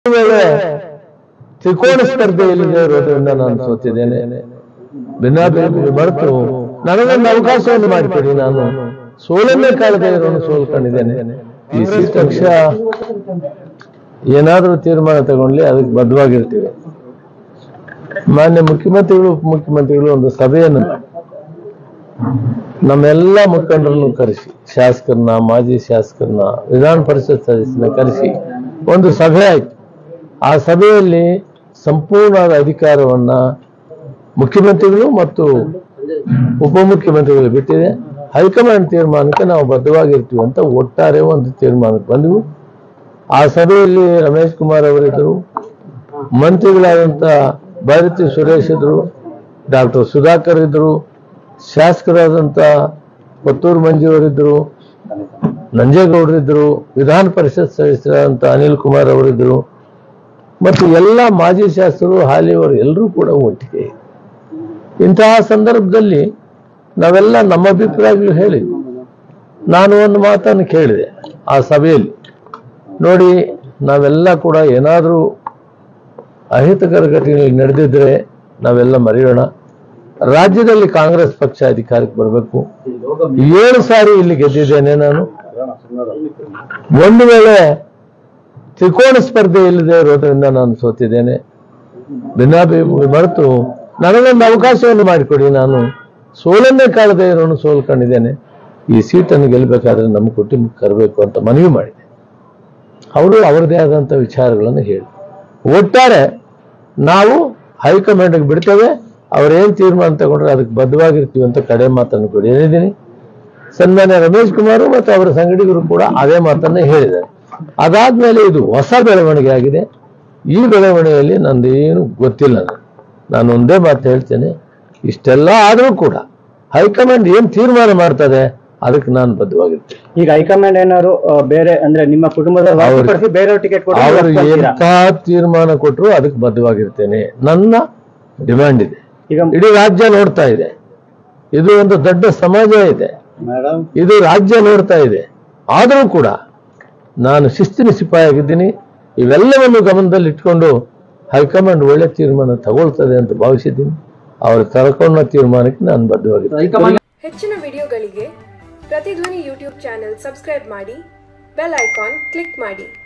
ವೇಳೆ ತ್ರಿಕೋಣ ಸ್ಪರ್ಧೆಯಲ್ಲಿ ಇರೋದ್ರಿಂದ ನಾನು ಸೋತಿದ್ದೇನೆ ಭಿನ್ನಾಭಿಪ್ರಾಯ ಮರೆತು ನನಗೊಂದು ಅವಕಾಶವನ್ನು ಮಾಡಿಕೊಡಿ ನಾನು ಸೋಲನ್ನೇ ಕಾಳದೆ ಇರೋನು ಸೋಲ್ಕೊಂಡಿದ್ದೇನೆ ಈ ಸೀಟ್ ಪಕ್ಷ ಏನಾದ್ರೂ ತೀರ್ಮಾನ ತಗೊಂಡ್ಲಿ ಅದಕ್ಕೆ ಬದ್ಧವಾಗಿರ್ತೀವಿ ಮಾನ್ಯ ಮುಖ್ಯಮಂತ್ರಿಗಳು ಉಪಮುಖ್ಯಮಂತ್ರಿಗಳು ಒಂದು ಸಭೆಯನ್ನು ನಮ್ಮೆಲ್ಲ ಮುಖಂಡರನ್ನು ಕರೆಸಿ ಶಾಸಕರನ್ನ ಮಾಜಿ ಶಾಸಕರನ್ನ ವಿಧಾನ ಪರಿಷತ್ ಸದಸ್ಯರನ್ನ ಕರೆಸಿ ಒಂದು ಸಭೆ ಆಯ್ತು ಆ ಸಭೆಯಲ್ಲಿ ಸಂಪೂರ್ಣವಾದ ಅಧಿಕಾರವನ್ನ ಮುಖ್ಯಮಂತ್ರಿಗಳು ಮತ್ತು ಉಪಮುಖ್ಯಮಂತ್ರಿಗಳು ಬಿಟ್ಟಿದೆ ಹೈಕಮಾಂಡ್ ತೀರ್ಮಾನಕ್ಕೆ ನಾವು ಬದ್ಧವಾಗಿರ್ತೀವಿ ಅಂತ ಒಟ್ಟಾರೆ ಒಂದು ತೀರ್ಮಾನಕ್ಕೆ ಬಂದವು ಆ ಸಭೆಯಲ್ಲಿ ರಮೇಶ್ ಕುಮಾರ್ ಅವರಿದ್ದರು ಮಂತ್ರಿಗಳಾದಂಥ ಭಾರತಿ ಸುರೇಶ್ ಇದ್ರು ಡಾಕ್ಟರ್ ಸುಧಾಕರ್ ಇದ್ರು ಶಾಸಕರಾದಂಥ ಪತ್ತೂರು ಮಂಜು ಅವರಿದ್ದರು ನಂಜೇಗೌಡರಿದ್ದರು ವಿಧಾನ ಪರಿಷತ್ ಸದಸ್ಯರಾದಂಥ ಅನಿಲ್ ಕುಮಾರ್ ಅವರಿದ್ದರು ಮತ್ತು ಎಲ್ಲ ಮಾಜಿ ಶಾಸಕರು ಹಾಲಿಯವರು ಎಲ್ಲರೂ ಕೂಡ ಒಟ್ಟಿಗೆ ಇದ್ರು. ಇಂತಹ ಸಂದರ್ಭದಲ್ಲಿ ನಾವೆಲ್ಲ ನಮ್ಮ ಅಭಿಪ್ರಾಯಗಳು ಹೇಳಿದ್ವಿ ನಾನು ಒಂದು ಮಾತನ್ನು ಕೇಳಿದೆ ಆ ಸಭೆಯಲ್ಲಿ ನೋಡಿ ನಾವೆಲ್ಲ ಕೂಡ ಏನಾದರೂ ಅಹಿತಕರ ಘಟನೆಗಳು ನಡೆದಿದ್ರೆ ನಾವೆಲ್ಲ ಮರೆಯೋಣ ರಾಜ್ಯದಲ್ಲಿ ಕಾಂಗ್ರೆಸ್ ಪಕ್ಷ ಅಧಿಕಾರಕ್ಕೆ ಬರಬೇಕು ಏಳು ಸಾರಿ ಇಲ್ಲಿ ಗೆದ್ದಿದ್ದೇನೆ ನಾನು ಒಂದು ವೇಳೆ ತ್ರಿಕೋಣ ಸ್ಪರ್ಧೆ ಇಲ್ಲದೆ ಇರೋದ್ರಿಂದ ನಾನು ಸೋತಿದ್ದೇನೆ ಭಿನ್ನಾಭಿಪ್ರಾಯ ಮರೆತು ನನಗೊಂದು ಅವಕಾಶವನ್ನು ಮಾಡಿಕೊಡಿ ನಾನು ಸೋಲನ್ನೇ ಕಾಳದೆ ಇರೋನು ಸೋಲ್ಕೊಂಡಿದ್ದೇನೆ ಈ ಸೀಟನ್ನು ಗೆಲ್ಲಬೇಕಾದ್ರೆ ನಮ್ಮ ಕುಟುಂಬಕ್ಕೆ ಕರಬೇಕು ಅಂತ ಮನವಿ ಮಾಡಿದೆ ಅವರು ಅವರದೇ ಆದಂಥ ವಿಚಾರಗಳನ್ನು ಹೇಳಿ ಒಟ್ಟಾರೆ ನಾವು ಹೈಕಮಾಂಡ್ಗೆ ಬಿಡ್ತೇವೆ ಅವ್ರೇನ್ ತೀರ್ಮಾನ ತಗೊಂಡ್ರೆ ಅದಕ್ಕೆ ಬದ್ಧವಾಗಿರ್ತೀವಿ ಅಂತ ಕಡೆ ಮಾತನ್ನು ಕೂಡ ಹೇಳಿದ್ದೀನಿ ಸನ್ಮಾನ್ಯ ರಮೇಶ್ ಕುಮಾರ್ ಮತ್ತು ಅವರ ಸಂಗಡಿಗರು ಕೂಡ ಅದೇ ಮಾತನ್ನೇ ಹೇಳಿದ್ದಾರೆ ಅದಾದ್ಮೇಲೆ ಇದು ಹೊಸ ಬೆಳವಣಿಗೆ ಆಗಿದೆ ಈ ಬೆಳವಣಿಗೆಯಲ್ಲಿ ನಂದೇನು ಗೊತ್ತಿಲ್ಲ ನನಗೆ. ನಾನು ಒಂದೇ ಮಾತು ಹೇಳ್ತೇನೆ ಇಷ್ಟೆಲ್ಲ ಆದರೂ ಕೂಡ ಹೈಕಮಾಂಡ್ ಏನ್ ತೀರ್ಮಾನ ಮಾಡ್ತದೆ ಅದಕ್ಕೆ ನಾನು ಬದ್ಧವಾಗಿರ್ತೇನೆ ಈಗ ಹೈಕಮಾಂಡ್ ಏನಾದ್ರು ಆ, ಬೇರೆ ಅಂದ್ರೆ ನಿಮ್ಮ ಕುಟುಂಬದ ಹೊರತುಪಡಿಸಿ ಬೇರೆ ಟಿಕೆಟ್ ಅವರು ಕೊಟ್ಟು ಎಂಥ ತೀರ್ಮಾನ ಕೊಟ್ಟರು ಅದಕ್ಕೆ ಬದ್ಧವಾಗಿರ್ತೇನೆ ನನ್ನ ಡಿಮ್ಯಾಂಡ್ ಇದೆ ಈಗ ಇಡೀ ರಾಜ್ಯ ನೋಡ್ತಾ ಇದೆ ಇದು ಒಂದು ದೊಡ್ಡ ಸಮಾಜ ಇದೆ ಮೇಡಮ್ ಇದು ರಾಜ್ಯ ನೋಡ್ತಾ ಇದೆ ಆದರೂ ಕೂಡ ನಾನು ಶಿಸ್ತಿನ ಸಿಪಾಯಿಯಾಗಿದ್ದೀನಿ ಇವೆಲ್ಲವನ್ನು ಗಮನದಲ್ಲಿ ಇಟ್ಕೊಂಡು ಹೈಕಮಾಂಡ್ ಒಳ್ಳೆ ತೀರ್ಮಾನ ತಗೊಳ್ತದೆ ಅಂತ ಭಾವಿಸಿದ್ದೀನಿ ಅವರು ತಗೊಂಡ ತೀರ್ಮಾನಕ್ಕೆ ನಾನು ಬದ್ಧವಾಗಿದ್ದೀನಿ ಹೆಚ್ಚಿನ ವಿಡಿಯೋಗಳಿಗೆ ಪ್ರತಿಧ್ವನಿ ಯೂಟ್ಯೂಬ್ ಚಾನೆಲ್ ಸಬ್ಸ್ಕ್ರೈಬ್ ಮಾಡಿ ಬೆಲ್ ಐಕಾನ್ ಕ್ಲಿಕ್ ಮಾಡಿ